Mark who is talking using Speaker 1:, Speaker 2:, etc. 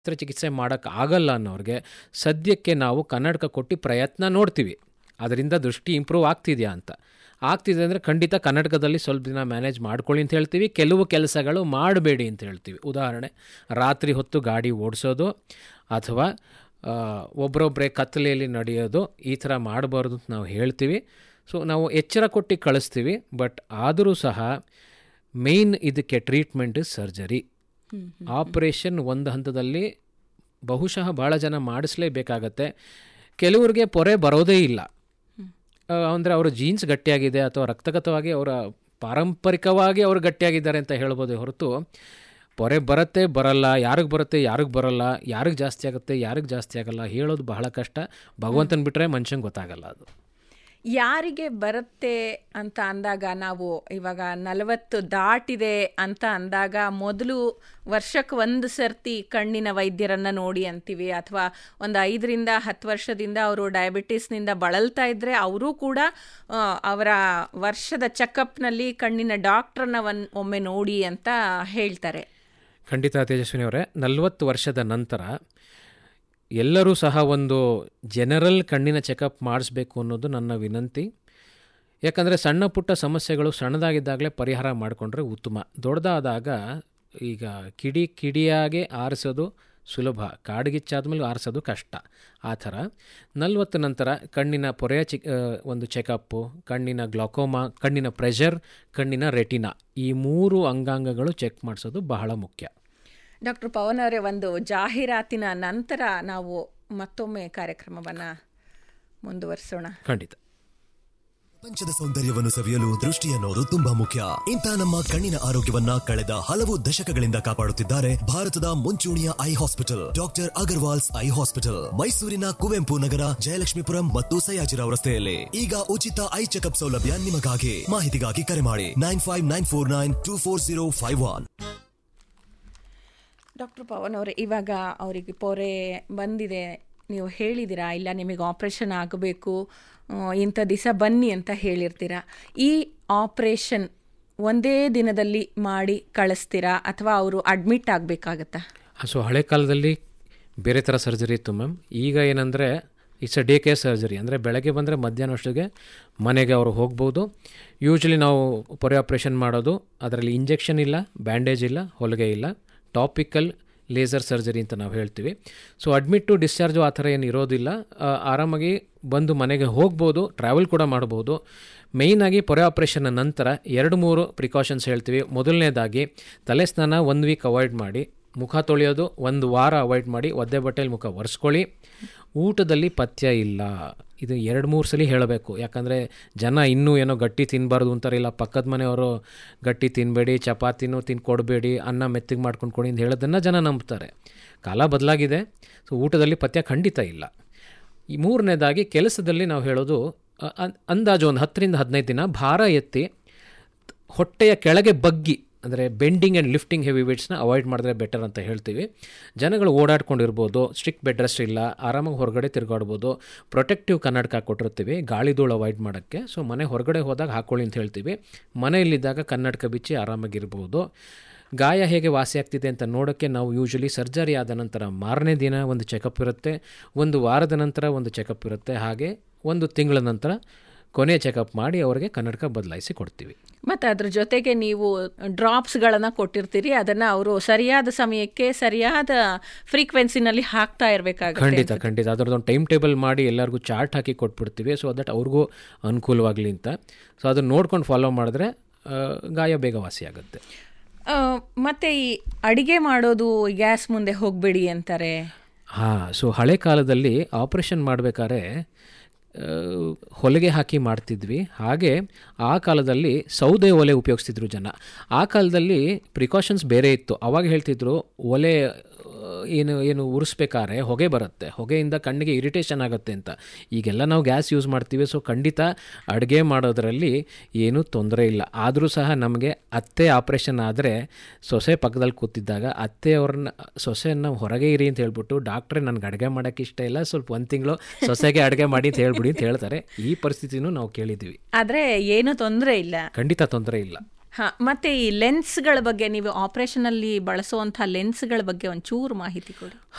Speaker 1: ಶಸ್ತ್ರಚಿಕಿತ್ಸೆ ಮಾಡೋಕ್ಕೆ ಆಗಲ್ಲ ಅನ್ನೋರಿಗೆ ಸದ್ಯಕ್ಕೆ ನಾವು ಕನ್ನಡಕ ಕೊಟ್ಟು ಪ್ರಯತ್ನ ನೋಡ್ತೀವಿ ಅದರಿಂದ ದೃಷ್ಟಿ ಇಂಪ್ರೂವ್ ಆಗ್ತಿದೆಯಾ ಅಂತ ಆಗ್ತಿದೆ ಅಂದರೆ ಖಂಡಿತ ಕನ್ನಡಕದಲ್ಲಿ ಸ್ವಲ್ಪ ದಿನ ಮ್ಯಾನೇಜ್ ಮಾಡ್ಕೊಳ್ಳಿ ಅಂತ ಹೇಳ್ತೀವಿ ಕೆಲವು ಕೆಲಸಗಳು ಮಾಡಬೇಡಿ ಅಂತ ಹೇಳ್ತೀವಿ ಉದಾಹರಣೆ ರಾತ್ರಿ ಹೊತ್ತು ಗಾಡಿ ಓಡಿಸೋದು ಅಥವಾ ಆ, ಒಬ್ರೊಬ್ಬರೇ ಕತ್ತಲೆಯಲ್ಲಿ ನಡೆಯೋದು ಈ ಥರ ಮಾಡಬಾರ್ದು ಅಂತ ನಾವು ಹೇಳ್ತೀವಿ ಸೊ ನಾವು ಎಚ್ಚರ ಕೊಟ್ಟು ಕಳಿಸ್ತೀವಿ ಬಟ್ ಆದರೂ ಸಹ ಮೇಯ್ನ್ ಇದಕ್ಕೆ ಟ್ರೀಟ್ಮೆಂಟ್ ಸರ್ಜರಿ ಆಪರೇಷನ್ ಒಂದು ಹಂತದಲ್ಲಿ ಬಹುಶಃ ಭಾಳ ಜನ ಮಾಡಿಸ್ಲೇಬೇಕಾಗತ್ತೆ ಕೆಲವ್ರಿಗೆ ಪೊರೆ ಬರೋದೇ ಇಲ್ಲ ಅಂದರೆ ಅವರ ಜೀನ್ಸ್ ಗಟ್ಟಿಯಾಗಿದೆ ಅಥವಾ ರಕ್ತಗತವಾಗಿ ಅವರ ಪಾರಂಪರಿಕವಾಗಿ ಅವರು ಗಟ್ಟಿಯಾಗಿದ್ದಾರೆ ಅಂತ ಹೇಳ್ಬೋದೇ ಹೊರತು ಪೊರೆ ಬರುತ್ತೆ ಬರಲ್ಲ ಯಾರಿಗೆ ಬರುತ್ತೆ ಯಾರಿಗೆ ಬರಲ್ಲ ಯಾರಿಗೆ ಜಾಸ್ತಿ ಆಗುತ್ತೆ ಯಾರಿಗೆ ಜಾಸ್ತಿ ಆಗಲ್ಲ ಹೇಳೋದು ಬಹಳ ಕಷ್ಟ ಭಗವಂತನ ಬಿಟ್ಟರೆ ಮನುಷ್ಯಂಗೆ ಗೊತ್ತಾಗಲ್ಲ ಅದು
Speaker 2: ಯಾರಿಗೆ ಬರುತ್ತೆ ಅಂತ ಅಂದಾಗ ನಾವು ಇವಾಗ ನಲವತ್ತು ದಾಟಿದೆ ಅಂತ ಅಂದಾಗ ಮೊದಲು ವರ್ಷಕ್ಕೆ ಒಂದು ಸರ್ತಿ ಕಣ್ಣಿನ ವೈದ್ಯರನ್ನ ನೋಡಿ ಅಂತೀವಿ ಅಥವಾ ಒಂದು ಐದರಿಂದ ಹತ್ತು ವರ್ಷದಿಂದ ಅವರು ಡಯಾಬಿಟಿಸ್ನಿಂದ ಬಳಲ್ತಾ ಇದ್ದರೆ ಅವರೂ ಕೂಡ ಆ, ಅವರ ವರ್ಷದ ಚೆಕಪ್ನಲ್ಲಿ ಕಣ್ಣಿನ ಡಾಕ್ಟ್ರನ್ನ ಒನ್ ಒಮ್ಮೆ ನೋಡಿ ಅಂತ ಹೇಳ್ತಾರೆ
Speaker 1: ಖಂಡಿತ ತೇಜಸ್ವಿನಿ ಅವರೇ ನಲವತ್ತು ವರ್ಷದ ನಂತರ ಎಲ್ಲರೂ ಸಹ ಒಂದು ಜನರಲ್ ಕಣ್ಣಿನ ಚೆಕಪ್ ಮಾಡಿಸ್ಬೇಕು ಅನ್ನೋದು ನನ್ನ ವಿನಂತಿ ಯಾಕಂದರೆ ಸಣ್ಣ ಪುಟ್ಟ ಸಮಸ್ಯೆಗಳು ಸಣ್ಣದಾಗಿದ್ದಾಗಲೇ ಪರಿಹಾರ ಮಾಡಿಕೊಂಡ್ರೆ ಉತ್ತಮ ದೊಡ್ಡದಾದಾಗ ಈಗ ಕಿಡಿ ಕಿಡಿಯಾಗೆ ಆರಿಸೋದು ಸುಲಭ ಕಾಡ್ಗಿಚ್ಚಾದ್ಮೇಲೆ ಆರಿಸೋದು ಕಷ್ಟ ಆ ಥರ ನಲ್ವತ್ತು ನಂತರ ಕಣ್ಣಿನ ಪೊರೆಯ ಚಿ ಆ, ಒಂದು ಚೆಕಪ್ಪು ಕಣ್ಣಿನ ಗ್ಲಾಕೋಮಾ ಕಣ್ಣಿನ ಪ್ರೆಷರ್ ಕಣ್ಣಿನ ರೆಟಿನಾ ಈ ಮೂರು ಅಂಗಾಂಗಗಳು ಚೆಕ್ ಮಾಡಿಸೋದು ಬಹಳ ಮುಖ್ಯ
Speaker 2: ಡಾಕ್ಟರ್ ಪವನ್ ಅವರೇ ಒಂದು ಜಾಹೀರಾತಿನ ನಂತರ ನಾವು ಮತ್ತೊಮ್ಮೆ ಕಾರ್ಯಕ್ರಮವನ್ನು ಮುಂದುವರಿಸೋಣ
Speaker 1: ಖಂಡಿತ
Speaker 3: ಪ್ರಪಂಚದ ಸೌಂದರ್ಯವನ್ನು ಸವಿಯಲು ದೃಷ್ಟಿ ಅನ್ನೋದು ತುಂಬಾ ಮುಖ್ಯ ಇಂಥ ನಮ್ಮ ಕಣ್ಣಿನ ಆರೋಗ್ಯವನ್ನ ಕಳೆದ ಹಲವು ದಶಕಗಳಿಂದ ಕಾಪಾಡುತ್ತಿದ್ದಾರೆ ಭಾರತದ ಮುಂಚೂಣಿಯ eye hospital doctor Agarwal's eye hospital ಮೈಸೂರಿನ ಕುವೆಂಪು ನಗರ ಜಯಲಕ್ಷ್ಮೀಪುರಂ ಮತ್ತು ಸಯಾಜಿರಾವ್ ರಸ್ತೆಯಲ್ಲಿ ಈಗ ಉಚಿತ ಐ ಚೆಕಪ್ ಸೌಲಭ್ಯ ನಿಮಗಾಗಿ ಮಾಹಿತಿಗಾಗಿ ಕರೆ ಮಾಡಿ nine five nine four nine two four zero five one
Speaker 2: doctor Pavan ಅವರೇ ಇವಾಗ ಅವರಿಗೆ ಪೊರೆ ಬಂದಿದೆ ನೀವು ಹೇಳಿದ್ದೀರಾ ಇಲ್ಲ ನಿಮಗೆ ಆಪ್ರೇಷನ್ ಆಗಬೇಕು ಇಂಥ ದಿವಸ ಬನ್ನಿ ಅಂತ ಹೇಳಿರ್ತೀರಾ ಈ ಆಪ್ರೇಷನ್ ಒಂದೇ ದಿನದಲ್ಲಿ ಮಾಡಿ ಕಳಿಸ್ತೀರಾ ಅಥವಾ ಅವರು ಅಡ್ಮಿಟ್ ಆಗಬೇಕಾಗತ್ತಾ
Speaker 1: ಸೊ ಹಳೆ ಕಾಲದಲ್ಲಿ ಬೇರೆ ಥರ ಸರ್ಜರಿ ಇತ್ತು ಮ್ಯಾಮ್ ಈಗ ಏನಂದರೆ it's a day care surgery ಅಂದರೆ ಬೆಳಗ್ಗೆ ಬಂದರೆ ಮಧ್ಯಾಹ್ನ ಅಷ್ಟೊತ್ತಿಗೆ ಮನೆಗೆ ಅವರು ಹೋಗ್ಬೋದು ಯೂಶ್ವಲಿ ನಾವು ಪೊರೆ ಆಪ್ರೇಷನ್ ಮಾಡೋದು ಅದರಲ್ಲಿ ಇಂಜೆಕ್ಷನ್ ಇಲ್ಲ ಬ್ಯಾಂಡೇಜ್ ಇಲ್ಲ ಹೊಲಿಗೆ ಇಲ್ಲ ಟಾಪಿಕಲ್ ಲೇಸರ್ ಸರ್ಜರಿ ಅಂತ ನಾವು ಹೇಳ್ತೀವಿ ಸೊ ಅಡ್ಮಿಟ್ ಟು ಡಿಸ್ಚಾರ್ಜು ಆ ಥರ ಏನು ಇರೋದಿಲ್ಲ ಆ, ಆರಾಮಾಗಿ ಬಂದು ಮನೆಗೆ ಹೋಗ್ಬೋದು ಟ್ರಾವೆಲ್ ಕೂಡ ಮಾಡ್ಬೋದು ಮೇಯ್ನಾಗಿ ಪೊರೆ ಆಪ್ರೇಷನ್ನ ನಂತರ ಎರಡು ಮೂರು ಪ್ರಿಕಾಷನ್ಸ್ ಹೇಳ್ತೀವಿ ಮೊದಲನೇದಾಗಿ ತಲೆ ಸ್ನಾನ ಒಂದು ವೀಕ್ ಅವಾಯ್ಡ್ ಮಾಡಿ ಮುಖ ತೊಳೆಯೋದು ಒಂದು ವಾರ ಅವಾಯ್ಡ್ ಮಾಡಿ ಒದ್ದೆ ಬಟ್ಟೆಯಲ್ಲಿ ಮುಖ ಒರೆಸ್ಕೊಳ್ಳಿ ಊಟದಲ್ಲಿ ಪಥ್ಯ ಇಲ್ಲ ಇದು ಎರಡು ಮೂರು ಸಲ ಹೇಳಬೇಕು ಯಾಕಂದರೆ ಜನ ಇನ್ನೂ ಏನೋ ಗಟ್ಟಿ ತಿನ್ನಬಾರ್ದು ಅಂತಾರೆ ಇಲ್ಲ ಪಕ್ಕದ ಮನೆಯವರು ಗಟ್ಟಿ ತಿನ್ನಬೇಡಿ ಚಪಾತಿನೂ ತಿನ್ ಕೊಡಬೇಡಿ ಅನ್ನ ಮೆತ್ತಗೆ ಮಾಡ್ಕೊಂಡು ಕೊಡಿ ಅಂತ ಹೇಳೋದನ್ನು ಜನ ನಂಬ್ತಾರೆ ಕಾಲ ಬದಲಾಗಿದೆ ಸೊ ಊಟದಲ್ಲಿ ಪಥ್ಯ ಖಂಡಿತ ಇಲ್ಲ ಈ ಮೂರನೇದಾಗಿ ಕೆಲಸದಲ್ಲಿ ನಾವು ಹೇಳೋದು ಅ- ಅ- ಅಂದಾಜು ಒಂದು ಹತ್ತರಿಂದ ಹದಿನೈದು ದಿನ ಭಾರ ಎತ್ತಿ ಹೊಟ್ಟೆಯ ಕೆಳಗೆ ಬಗ್ಗಿ ಅಂದರೆ ಬೆಂಡಿಂಗ್ ಆ್ಯಂಡ್ ಲಿಫ್ಟಿಂಗ್ ಹೆವಿ ವೇಟ್ಸ್ನ ಅವಾಯ್ಡ್ ಮಾಡಿದ್ರೆ ಬೆಟರ್ ಅಂತ ಹೇಳ್ತೀವಿ ಜನಗಳು ಓಡಾಡ್ಕೊಂಡಿರ್ಬೋದು ಸ್ಟ್ರಿಕ್ಟ್ ಬೆಡ್ ರೆಸ್ಟ್ ಇಲ್ಲ ಆರಾಮಾಗಿ ಹೊರಗಡೆ ತಿರುಗಾಡ್ಬೋದು ಪ್ರೊಟೆಕ್ಟಿವ್ ಕನ್ನಡಕ ಕೊಟ್ಟಿರ್ತೀವಿ ಗಾಳಿ ಧೂಳು ಅವಾಯ್ಡ್ ಮಾಡೋಕ್ಕೆ ಸೊ ಮನೆ ಹೊರಗಡೆ ಹೋದಾಗ ಹಾಕ್ಕೊಳ್ಳಿ ಅಂತ ಹೇಳ್ತೀವಿ ಮನೆಯಲ್ಲಿದ್ದಾಗ ಕನ್ನಡಕ ಬಿಚ್ಚಿ ಆರಾಮಾಗಿರ್ಬೋದು ಗಾಯ ಹೇಗೆ ವಾಸಿ ಆಗ್ತಿದೆ ಅಂತ ನೋಡೋಕ್ಕೆ ನಾವು ಯೂಶ್ವಲಿ ಸರ್ಜರಿ ಆದ ನಂತರ ಮಾರನೇ ದಿನ ಒಂದು ಚೆಕಪ್ ಇರುತ್ತೆ ಒಂದು ವಾರದ ನಂತರ ಒಂದು ಚೆಕಪ್ ಇರುತ್ತೆ ಹಾಗೆ ಒಂದು ತಿಂಗಳ ನಂತರ ಕೊನೆ ಚೆಕಪ್ ಮಾಡಿ ಅವರಿಗೆ ಕನ್ನಡಕ ಬದಲಾಯಿಸಿ ಕೊಡ್ತೀವಿ
Speaker 2: ಮತ್ತು ಅದ್ರ ಜೊತೆಗೆ ನೀವು ಡ್ರಾಪ್ಸ್ಗಳನ್ನು ಕೊಟ್ಟಿರ್ತೀರಿ ಅದನ್ನು ಅವರು ಸರಿಯಾದ ಸಮಯಕ್ಕೆ ಸರಿಯಾದ ಫ್ರೀಕ್ವೆನ್ಸಿನಲ್ಲಿ ಹಾಕ್ತಾ ಇರಬೇಕಾಗುತ್ತೆ
Speaker 1: ಖಂಡಿತ ಖಂಡಿತ ಅದರದ್ದೊಂದು ಟೈಮ್ ಟೇಬಲ್ ಮಾಡಿ ಎಲ್ಲರಿಗೂ ಚಾರ್ಟ್ ಹಾಕಿ ಕೊಟ್ಬಿಡ್ತೀವಿ ಸೊ ದಟ್ ಅವ್ರಿಗೂ ಅನುಕೂಲವಾಗಲಿ ಅಂತ ಸೊ ಅದನ್ನು ನೋಡ್ಕೊಂಡು ಫಾಲೋ ಮಾಡಿದ್ರೆ ಆ, ಗಾಯ ಬೇಗ ವಾಸಿ ಆಗುತ್ತೆ
Speaker 2: ಆ, ಮತ್ತೆ ಈ ಅಡಿಗೆ ಮಾಡೋದು ಗ್ಯಾಸ್ ಮುಂದೆ ಹೋಗಬೇಡಿ ಅಂತಾರೆ
Speaker 1: ಹಾಂ ಸೊ ಹಳೆ ಕಾಲದಲ್ಲಿ ಆಪ್ರೇಷನ್ ಮಾಡಬೇಕಾದ್ರೆ ಹೊಲಿಗೆ ಹಾಕಿ ಮಾಡ್ತಿದ್ವಿ ಹಾಗೆ ಆ ಕಾಲದಲ್ಲಿ ಸೌದೆ ಒಲೆ ಉಪಯೋಗಿಸ್ತಿದ್ರು ಜನ ಆ ಕಾಲದಲ್ಲಿ ಪ್ರಿಕಾಷನ್ಸ್ ಬೇರೆ ಇತ್ತು ಅವಾಗ ಹೇಳ್ತಿದ್ರು ಒಲೆ ಆ, ಏನು ಏನು ಉರಿಸ್ಬೇಕಾದ್ರೆ ಹೊಗೆ ಬರುತ್ತೆ ಹೊಗೆಯಿಂದ ಕಣ್ಣಿಗೆ ಇರಿಟೇಷನ್ ಆಗುತ್ತೆ ಅಂತ ಈಗೆಲ್ಲ ನಾವು ಗ್ಯಾಸ್ ಯೂಸ್ ಮಾಡ್ತೀವಿ ಸೊ ಖಂಡಿತ ಅಡುಗೆ ಮಾಡೋದರಲ್ಲಿ ಏನೂ ತೊಂದರೆ ಇಲ್ಲ ಆದರೂ ಸಹ ನಮಗೆ ಅತ್ತೆ ಆಪ್ರೇಷನ್ ಆದರೆ ಸೊಸೆ ಪಕ್ಕದಲ್ಲಿ ಕೂತಿದ್ದಾಗ ಅತ್ತೆ ಅವ್ರನ್ನ ಸೊಸೆಯನ್ನು ಹೊರಗೆ ಇರಿ ಅಂತ ಹೇಳ್ಬಿಟ್ಟು ಡಾಕ್ಟ್ರೇ ನನಗೆ ಅಡುಗೆ ಮಾಡೋಕ್ಕೆ ಇಷ್ಟ ಇಲ್ಲ ಸ್ವಲ್ಪ ಒಂದು ತಿಂಗಳು ಸೊಸೆಗೆ ಅಡುಗೆ ಮಾಡಿ ಅಂತ ಹೇಳ್ಬಿಡಿ ಅಂತ ಹೇಳ್ತಾರೆ ಈ ಪರಿಸ್ಥಿತಿನೂ ನಾವು ಕೇಳಿದ್ದೀವಿ
Speaker 2: ಆದರೆ ಏನೂ ತೊಂದರೆ ಇಲ್ಲ
Speaker 1: ಖಂಡಿತ ತೊಂದರೆ ಇಲ್ಲ
Speaker 2: ಹಾಂ ಮತ್ತು ಈ ಲೆನ್ಸ್ಗಳ ಬಗ್ಗೆ ನೀವು ಆಪ್ರೇಷನಲ್ಲಿ ಬಳಸುವಂಥ ಲೆನ್ಸ್ಗಳ ಬಗ್ಗೆ ಒಂಚೂರು ಮಾಹಿತಿ ಕೊಡಿ